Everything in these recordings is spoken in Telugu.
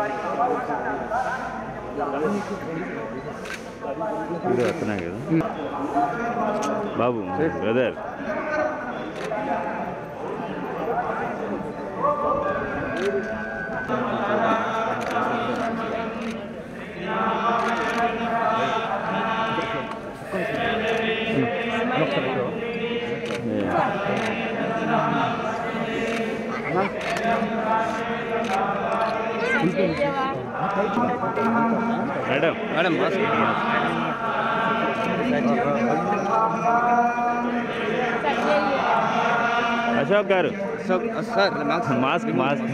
వీడియో వస్తున్నాయి కదా బాబు brother madam madam Ashok garu sir mask mask mask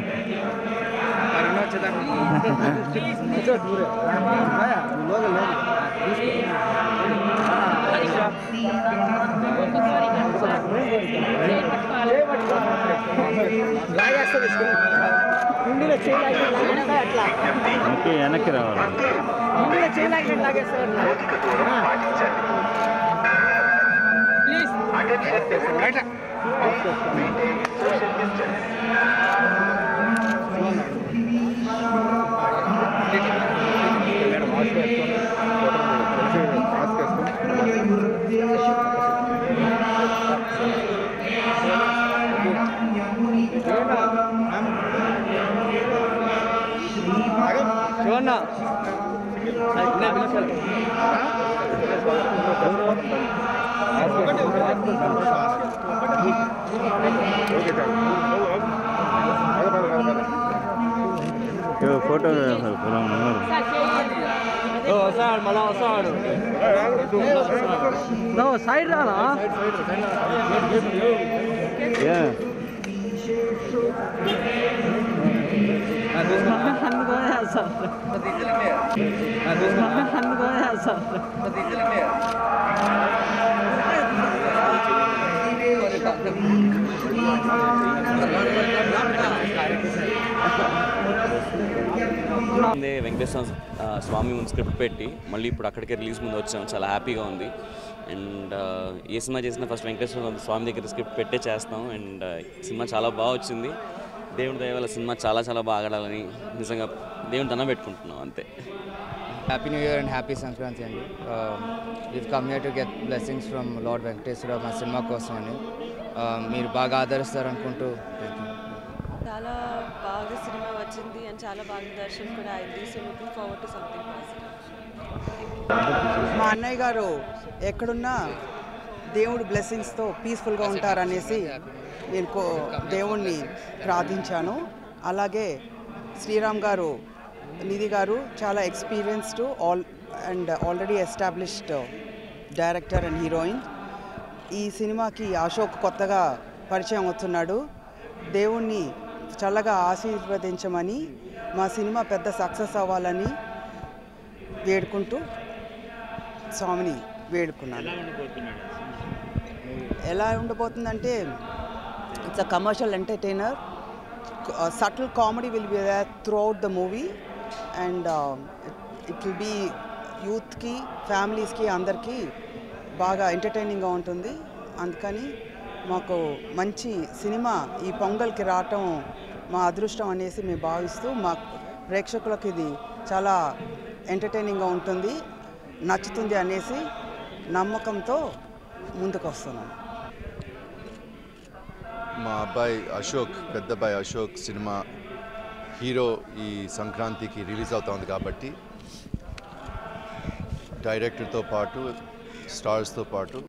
కుండీలో చేయలేక అట్లా ఇంకే వెనక్కి రావాలి కుండీలో చేయలేక లాగేస్తారు ప్లీజ్ శివన్న ఫోటో ఉన్నారు వస్తాడు మళ్ళా వస్తాడు సైడ్ రానా ఏ అందుకోనే సార్ అందుకోనే సార్ ముందే వెంకటేశ్వర ఆ, స్వామి ముందు స్క్రిప్ట్ పెట్టి మళ్ళీ ఇప్పుడు అక్కడికే రిలీజ్ ముందు వచ్చాం చాలా హ్యాపీగా ఉంది అండ్ ఏ సినిమా చేసినా ఫస్ట్ వెంకటేశ్వర స్వామి దగ్గర స్క్రిప్ట్ పెట్టే చేస్తాం అండ్ సినిమా చాలా బాగా వచ్చింది దేవుడి దయ వల్ల సినిమా చాలా చాలా బాగా ఆడాలని నిజంగా దేవుని దండం పెట్టుకుంటున్నాం అంతే happy new year and happy Sankranti అండి we've come here to get blessings from lord Venkateswara మా సినిమా కోసం అని Uh, మీరు బాగా ఆదరిస్తారు అనుకుంటూ థ్యాంక్ యూ చాలా బాగా సినిమా వచ్చింది అండ్ చాలా బాగా దర్శనం కూడా అయింది so looking forward to something positive మా అన్నయ్య గారు ఎక్కడున్నా దేవుడు బ్లెస్సింగ్స్తో పీస్ఫుల్గా ఉంటారనేసి నేను కో దేవుణ్ణి ప్రార్థించాను అలాగే శ్రీరామ్ గారు నిధి గారు చాలా experienced all and already established director and heroine ఈ సినిమాకి అశోక్ కొత్తగా పరిచయం అవుతున్నాడు దేవుణ్ణి చల్లగా ఆశీర్వదించమని మా సినిమా పెద్ద సక్సెస్ అవ్వాలని వేడుకుంటూ స్వామిని వేడుకున్నాను ఎలా ఉండబోతుందంటే it's a commercial entertainer subtle comedy will be throughout the movie and it will be యూత్కి ఫ్యామిలీస్కి అందరికీ బాగా ఎంటర్టైనింగ్గా ఉంటుంది అందుకని మాకు మంచి సినిమా ఈ పొంగల్కి రావటం మా అదృష్టం అనేసి మేము భావిస్తూ మా ప్రేక్షకులకు ఇది చాలా ఎంటర్టైనింగ్గా ఉంటుంది నచ్చుతుంది అనేసి నమ్మకంతో ముందుకు వస్తున్నాను మా అబ్బాయి అశోక్ పెద్ద అబ్బాయి అశోక్ సినిమా హీరో ఈ సంక్రాంతికి రిలీజ్ అవుతా ఉంది కాబట్టి డైరెక్టర్తో పాటు స్టార్స్తో పాటు